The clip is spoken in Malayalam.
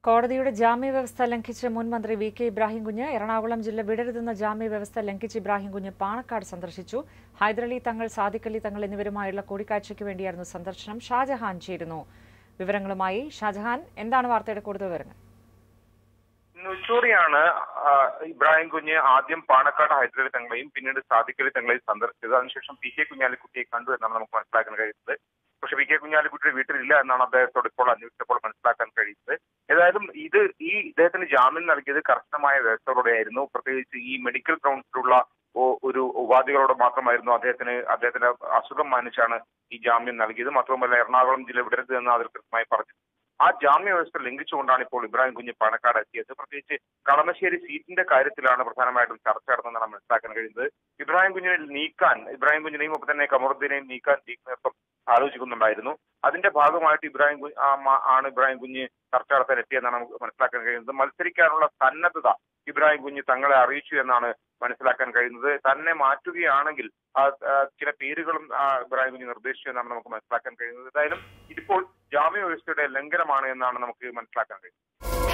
കോടതിയുടെ ജാമ്യ വ്യവസ്ഥ ലംഘിച്ച് മുൻ മന്ത്രി വി കെ ഇബ്രാഹിം കുഞ്ഞ് എറണാകുളം ജില്ല വിടരുതെന്ന ജാമ്യ വ്യവസ്ഥ ലംഘിച്ച് ഇബ്രാഹിം കുഞ്ഞ് പാണക്കാട് സന്ദർശിച്ചു ഹൈദരലി തങ്ങൾ സാദിഖലി തങ്ങൾ എന്നിവരുമായുള്ള കൂടിക്കാഴ്ചയ്ക്ക് വേണ്ടിയായിരുന്നു സന്ദർശനം ഷാജഹാൻ ചേരുന്നു വിവരങ്ങളുമായി ഷാജഹാൻ എന്താണ് വാർത്തയുടെ കൂടുതൽ വിവരങ്ങൾ നുച്ചൂറിയാണ് ആ, ഇബ്രാഹിം കുഞ്ഞ് ആദ്യം പാണക്കാട് ഹൈദരലി തങ്ങളെയും പിന്നീട് സാദിഖലി തങ്ങളെയും സന്ദർശിച്ചത് അതിനുശേഷം പി കെ കുഞ്ഞാലിക്കുട്ടിയെ കണ്ടു എന്നാണ് നമുക്ക് മനസ്സിലാക്കാൻ കഴിയുന്നത് പക്ഷെ പി കെ കുഞ്ഞാലിക്കുട്ടിയുടെ വീട്ടിലില്ല എന്നാണ് അദ്ദേഹത്തോട് ഇപ്പോൾ അന്വേഷിച്ചപ്പോൾ മനസ്സിലാക്കാൻ കഴിയുന്നത് ഏതായാലും ഇത് ഈ ഇദ്ദേഹത്തിന് ജാമ്യം നൽകിയത് കർശനമായ വ്യവസ്ഥകളോടെയായിരുന്നു പ്രത്യേകിച്ച് ഈ മെഡിക്കൽ ഗ്രൗണ്ട്സിലുള്ള ഒ- ഒരു ഉപാധികളോട് മാത്രമായിരുന്നു അദ്ദേഹത്തിന് അദ്ദേഹത്തിന്റെ അസുഖം മാനിച്ചാണ് ഈ ജാമ്യം നൽകിയത് മാത്രമല്ല എറണാകുളം ജില്ല വിടരുത് എന്ന് അതിൽ കൃത്യമായി പറഞ്ഞു ആ ജാമ്യ വ്യവസ്ഥ ലംഘിച്ചുകൊണ്ടാണ് ഇപ്പോൾ ഇബ്രാഹിം കുഞ്ഞ് പാണക്കാട് എത്തിയത് പ്രത്യേകിച്ച് കളമശ്ശേരി സീറ്റിന്റെ കാര്യത്തിലാണ് പ്രധാനമായിട്ടും ചർച്ച നടന്നതെന്നാണ് മനസ്സിലാക്കാൻ കഴിയുന്നത് ഇബ്രാഹിം കുഞ്ഞിനെ നീക്കാൻ ഇബ്രാഹിം കുഞ്ഞിനെയും ഒപ്പം തന്നെ കമറുദ്ദീനെയും നീക്കാൻ ലീഗ് നേതൃത്വം ആലോചിക്കുന്നുണ്ടായിരുന്നു അതിന്റെ ഭാഗമായിട്ട് ഇബ്രാഹിം കുഞ്ഞ് ആ മ- ആണ് ഇബ്രാഹിം കുഞ്ഞ് ചർച്ച നടത്താൻ എത്തിയെന്നാണ് നമുക്ക് മനസ്സിലാക്കാൻ കഴിയുന്നത് മത്സരിക്കാനുള്ള സന്നദ്ധത ഇബ്രാഹിം കുഞ്ഞ് തങ്ങളെ അറിയിച്ചു എന്നാണ് മനസ്സിലാക്കാൻ കഴിയുന്നത് തന്നെ മാറ്റുകയാണെങ്കിൽ ആ, ആ, ചില പേരുകളും ആ, ഇബ്രാഹിം കുഞ്ഞ് നിർദ്ദേശിച്ചു എന്നാണ് നമുക്ക് മനസ്സിലാക്കാൻ കഴിയുന്നത് ഏതായാലും ഇതിപ്പോൾ ജാമ്യ വ്യവസ്ഥയുടെ ലംഘനമാണ് എന്നാണ് നമുക്ക് മനസ്സിലാക്കാൻ കഴിയുന്നത്